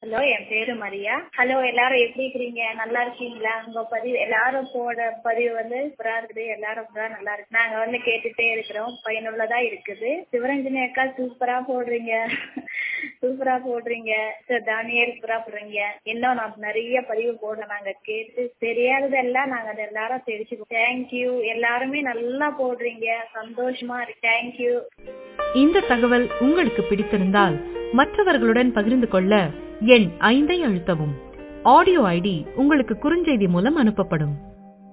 hello என் பேரு Maria hello எல்லாரும் எப்படி இருக்கிறீங்க நல்லா இருக்கீங்களா உங்க பதிவு எல்லாரும் போட பதிவு வந்து சூப்பரா இருக்குது எல்லாரும் சூப்பரா நல்லா இருக்கு நாங்க வந்து கேட்டுட்டே இருக்கிறோம் பயனுள்ளதா இருக்குது சிவரஞ்சனி அக்கா சூப்பரா போடுறீங்க சூப்பரா போடுறீங்க சார் தானியல் சூப்பரா போடுறீங்க இன்னும் நான் நிறைய பதிவு போடுறோம் நாங்க கேட்டு தெரியாததெல்லாம் நாங்க அதை எல்லாரும் தெரிஞ்சுக்கோம் தேங்க்யூ எல்லாருமே நல்லா போடுறீங்க சந்தோஷமா இருக்கு தேங்க்யூ இந்த தகவல் உங்களுக்கு பிடித்திருந்தால் மற்றவர்களுடன் பகிர்ந்து கொள்ள எண் ஐந்தை அழுத்தவும் ஆடியோ ஐடி உங்களுக்கு குறுஞ்செய்தி மூலம் அனுப்பப்படும்